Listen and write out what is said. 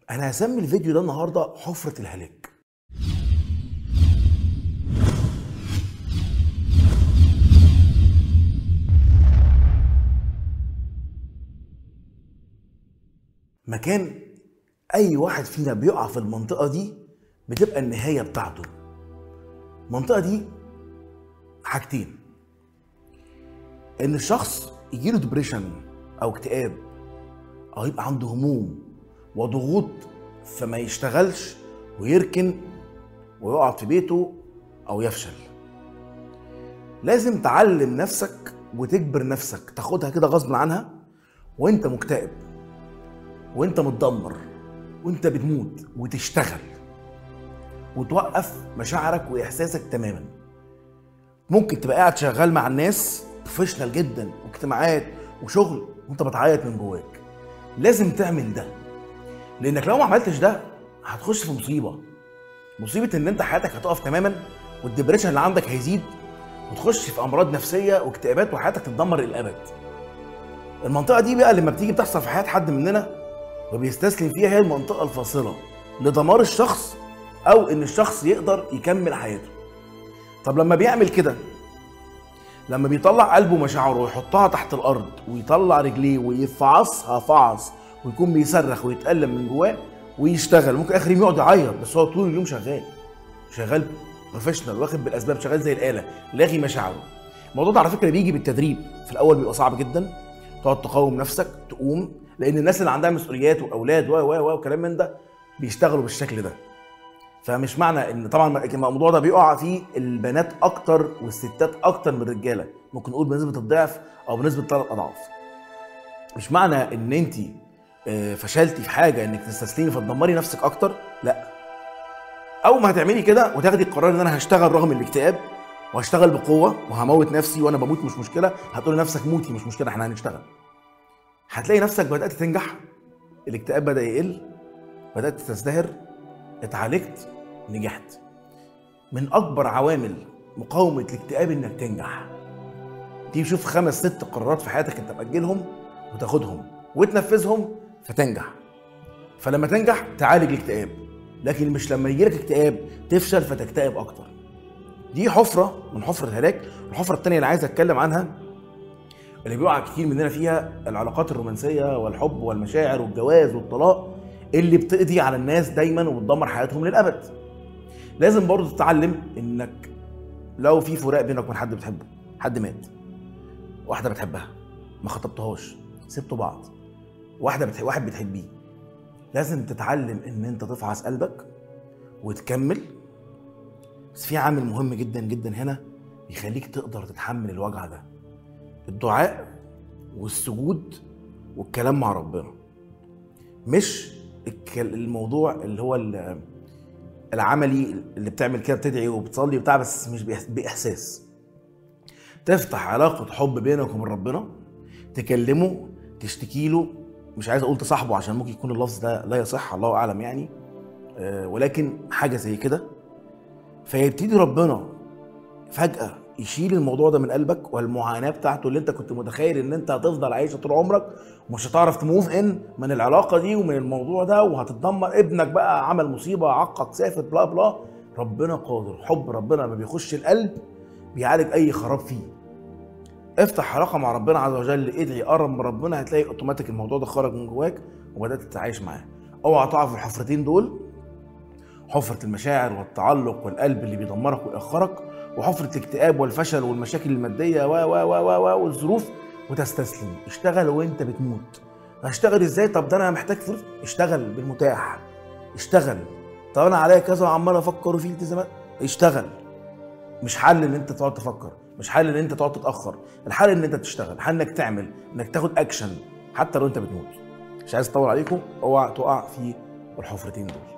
انا هسمي الفيديو ده النهارده حفره الهلاك مكان اي واحد فينا بيقع في المنطقه دي بتبقى النهايه بتاعته المنطقه دي حاجتين ان الشخص يجيله ديبريشن او اكتئاب او يبقى عنده هموم وضغوط فما يشتغلش ويركن ويقعد في بيته او يفشل لازم تعلم نفسك وتجبر نفسك تاخدها كده غصب عنها وانت مكتئب وانت متدمر وانت بتموت وتشتغل وتوقف مشاعرك واحساسك تماما ممكن تبقى قاعد شغال مع الناس بروفيشنال جدا واجتماعات وشغل وانت بتعيط من جواك لازم تعمل ده لانك لو ما عملتش ده هتخش في مصيبه مصيبه ان انت حياتك هتقف تماما والدبريشن اللي عندك هيزيد وتخش في امراض نفسيه واكتئابات وحياتك تتدمر للابد المنطقه دي بقى لما بتيجي بتحصل في حياه حد مننا وبيستسلم فيها هي المنطقه الفاصله لدمار الشخص او ان الشخص يقدر يكمل حياته طب لما بيعمل كده لما بيطلع قلبه ومشاعره ويحطها تحت الارض ويطلع رجليه ويفعصها فعص ويكون بيصرخ ويتألم من جواه ويشتغل ممكن اخر يوم يقعد يعيط بس هو طول اليوم شغال شغال بروفيشنال واخد بالاسباب شغال زي الاله لاغي مشاعره الموضوع ده على فكره بيجي بالتدريب في الاول بيبقى صعب جدا تقعد تقاوم نفسك تقوم لان الناس اللي عندها مسؤوليات واولاد و و و وكلام من ده بيشتغلوا بالشكل ده فمش معنى ان طبعا الموضوع ده بيقع فيه البنات اكتر والستات اكتر من الرجاله ممكن نقول بنسبه الضعف او بنسبه ثلاث اضعاف مش معنى ان انت فشلتي في حاجه انك تستسلمي فتدمري نفسك اكتر لا اول ما هتعملي كده وتاخدي القرار ان انا هشتغل رغم الاكتئاب وهشتغل بقوه وهموت نفسي وانا بموت مش مشكله هتقولي لنفسك موتي مش مشكله احنا هنشتغل هتلاقي نفسك بدات تنجح الاكتئاب بدا يقل بدات تزدهر اتعالجت نجحت من اكبر عوامل مقاومه الاكتئاب انك تنجح تيجي تشوف خمس ست قرارات في حياتك انت مأجلهم وتاخدهم وتنفذهم فتنجح فلما تنجح تعالج الاكتئاب لكن مش لما يجيلك اكتئاب تفشل فتكتئب اكتر دي حفره من حفره الهلاك الحفره الثانيه اللي عايز اتكلم عنها اللي بيقع كتير مننا فيها العلاقات الرومانسيه والحب والمشاعر والجواز والطلاق اللي بتقضي على الناس دايما وبتدمر حياتهم للابد لازم برضه تتعلم انك لو في فراق بينك وبين حد بتحبه حد مات واحده بتحبها ما خطبتهاش سبتوا بعض واحده بتح... واحد بتحبيه لازم تتعلم ان انت تفعص قلبك وتكمل بس في عامل مهم جدا جدا هنا يخليك تقدر تتحمل الوجع ده الدعاء والسجود والكلام مع ربنا مش الموضوع اللي هو العملي اللي بتعمل كده بتدعي وبتصلي وبتاع بس مش باحساس تفتح علاقه حب بينك وبين ربنا تكلمه تشتكي له مش عايز اقول تصاحبه عشان ممكن يكون اللفظ ده لا يصح الله اعلم يعني أه ولكن حاجه زي كده فيبتدي ربنا فجاه يشيل الموضوع ده من قلبك والمعاناه بتاعته اللي انت كنت متخيل ان انت هتفضل عايشه طول عمرك ومش هتعرف تموف ان من العلاقه دي ومن الموضوع ده وهتتدمر ابنك بقى عمل مصيبه عقك سافر بلا بلا ربنا قادر حب ربنا لما بيخش القلب بيعالج اي خراب فيه افتح علاقه مع ربنا عز وجل ادعي قرب من ربنا هتلاقي اوتوماتيك الموضوع ده خرج من جواك وبدات تتعايش معاه اوعى تقع في الحفرتين دول حفره المشاعر والتعلق والقلب اللي بيدمرك ويأخرك وحفره الاكتئاب والفشل والمشاكل الماديه و و و و والظروف وتستسلم اشتغل وانت بتموت هشتغل ازاي طب ده انا محتاج فلوس اشتغل بالمتاح اشتغل طب انا عليا كذا وعمال افكر وفي التزامات اشتغل مش حل ان انت تقعد تفكر مش حل ان انت تقعد تتاخر الحل ان انت تشتغل حل انك تعمل انك تاخد اكشن حتى لو انت بتموت مش عايز اطول عليكم اوعى تقع في الحفرتين دول